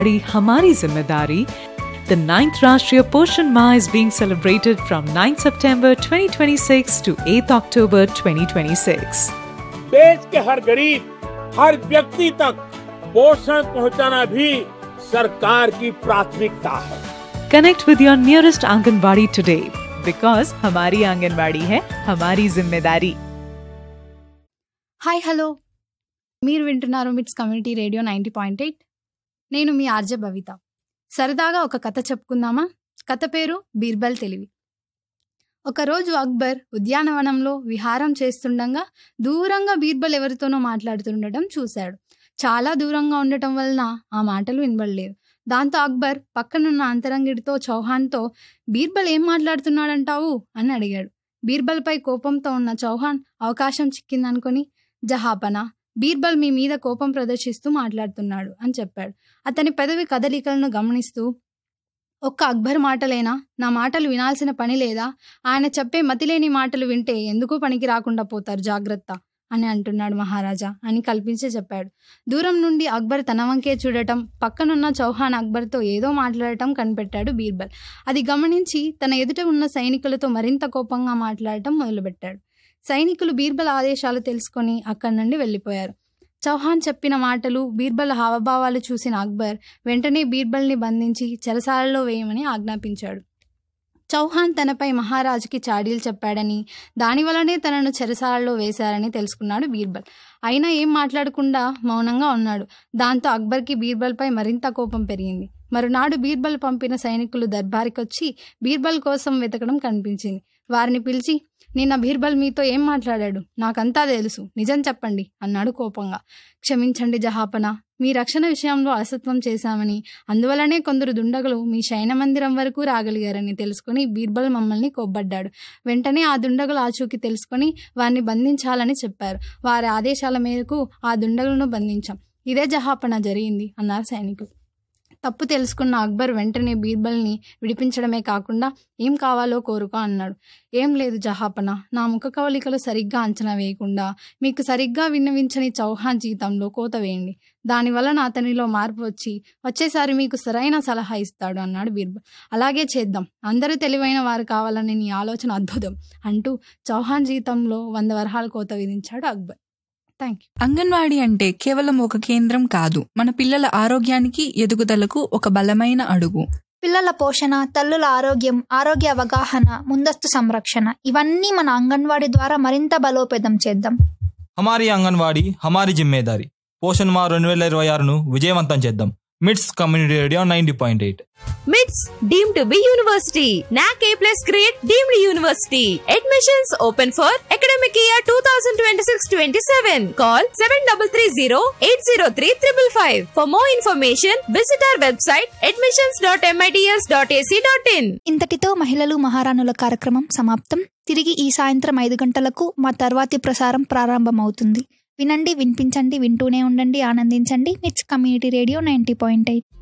Badi Hamari Zimmedari, the 9th Rashtriya Poshan Ma is being celebrated from 9 September 2026 to 8 October 2026. देश के हर गरीब हर व्यक्ति तक पोषण पहुंचाना भी सरकार की प्राथमिकता है Connect with your nearest Anganwadi today because Hamari Anganwadi hai Hamari Zimmedari. Hi hello మీరు వింటున్నారు MITS community radio ninety point eight నేను మీ ఆర్జే భవిత సరదాగా ఒక కథ చెప్పుకుందామా కథ పేరు బీర్బల్ తెలివి ఒకరోజు అక్బర్ ఉద్యానవనంలో విహారం చేస్తుండగా దూరంగా బీర్బల్ ఎవరితోనో మాట్లాడుతుండటం చూశాడు చాలా దూరంగా ఉండటం వలన ఆ మాటలు వినబడలేదు దాంతో అక్బర్ పక్కనున్న అంతరంగిడితో చౌహాన్తో బీర్బల్ ఏం మాట్లాడుతున్నాడంటావు అని అడిగాడు బీర్బల్పై కోపంతో ఉన్న చౌహాన్ అవకాశం చిక్కిందనుకొని జహాపనా బీర్బల్ మీ మీద కోపం ప్రదర్శిస్తూ మాట్లాడుతున్నాడు అని చెప్పాడు అతని పెదవి కదలికలను గమనిస్తూ ఒక్క అక్బర్ మాటలేనా నా మాటలు వినాల్సిన పని లేదా ఆయన చెప్పే మతిలేని మాటలు వింటే ఎందుకు పనికి రాకుండా పోతారు జాగ్రత్త అని అంటున్నాడు మహారాజా అని కల్పించి చెప్పాడు దూరం నుండి అక్బర్ తన వంకే చూడటం పక్కనున్న చౌహాన్ అక్బర్తో ఏదో మాట్లాడటం కనిపెట్టాడు బీర్బల్ అది గమనించి తన ఎదుట ఉన్న సైనికులతో మరింత కోపంగా మాట్లాడటం మొదలుపెట్టాడు సైనికులు బీర్బల్ ఆదేశాలు తెలుసుకొని అక్కడి నుండి వెళ్ళిపోయారు చౌహాన్ చెప్పిన మాటలు బీర్బల్ హావభావాలు చూసిన అక్బర్ వెంటనే బీర్బల్ని బంధించి చెరసాలలో వేయమని ఆజ్ఞాపించాడు చౌహాన్ తనపై మహారాజుకి చాడీలు చెప్పాడని దానివల్లనే తనను చెరసాలలో వేశారని తెలుసుకున్నాడు బీర్బల్ అయినా ఏం మాట్లాడకుండా మౌనంగా ఉన్నాడు దాంతో అక్బర్కి బీర్బల్పై మరింత కోపం పెరిగింది మరునాడు బీర్బల్ పంపిన సైనికులు దర్బారికొచ్చి బీర్బల్ కోసం వెతకడం కనిపించింది వారిని పిలిచి నిన్న బీర్బల్ మీతో ఏం మాట్లాడాడు నాకంతా తెలుసు నిజం చెప్పండి అన్నాడు కోపంగా క్షమించండి జహాపన మీ రక్షణ విషయంలో అలసత్వం చేశామని అందువలనే కొందరు దుండగులు మీ శయన మందిరం వరకు రాగలిగారని తెలుసుకుని బీర్బల్ మమ్మల్ని కొబ్బడ్డాడు వెంటనే ఆ దుండగులు ఆచూకీ తెలుసుకొని వారిని బంధించాలని చెప్పారు వారి ఆదేశాల మేరకు ఆ దుండగులను బంధించాం ఇదే జహాపన జరిగింది అన్నారు సైనికులు తప్పు తెలుసుకున్న అక్బర్ వెంటనే బీర్బల్ని విడిపించడమే కాకుండా ఏం కావాలో కోరుకో అన్నాడు ఏం లేదు జహాపన నా ముఖ కవలికలు సరిగ్గా అంచనా వేయకుండా మీకు సరిగ్గా విన్నవించని చౌహాన్ జీతంలో కోత వేయండి దానివల్ల నా అతనిలో మార్పు వచ్చి వచ్చేసారి మీకు సరైన సలహా ఇస్తాడు అన్నాడు బీర్బల్ అలాగే చేద్దాం అందరూ తెలివైన వారు కావాలని నీ ఆలోచన అద్భుతం అంటూ చౌహాన్ జీతంలో వంద వరహాల కోత విధించాడు అక్బర్ థ్యాంక్ యూ అంగన్వాడీ అంటే కేవలం ఒక కేంద్రం కాదు మన పిల్లల ఆరోగ్యానికి ఎదుగుదలకు ఒక బలమైన అడుగు పిల్లల పోషణ తల్లుల ఆరోగ్యం ఆరోగ్య అవగాహన ముందస్తు సంరక్షణ ఇవన్నీ మన అంగన్వాడీ ద్వారా మరింత బలోపేతం చేద్దాం హమారీ అంగన్వాడీ హమారీ జిమ్మేదారి పోషణ్ మా రెండు వేల ఇరవై ఆరును విజయవంతం చేద్దాం MITS community radio ninety point eight MITS deemed to be university. NAC A plus grade deemed university. Admissions open for academic year 2026-27. Call 7330-803-555. For more information, visit our website admissions.mits.ac.in. ఇంతటితో మహిళలు మహారాణుల కార్యక్రమం సమాప్తం తిరిగి ఈ సాయంత్రం ఐదు గంటలకు మా తర్వాతి ప్రసారం ప్రారంభమవుతుంది వినండి వినిపించండి వింటూనే ఉండండి ఆనందించండి MITS community radio ninety point eight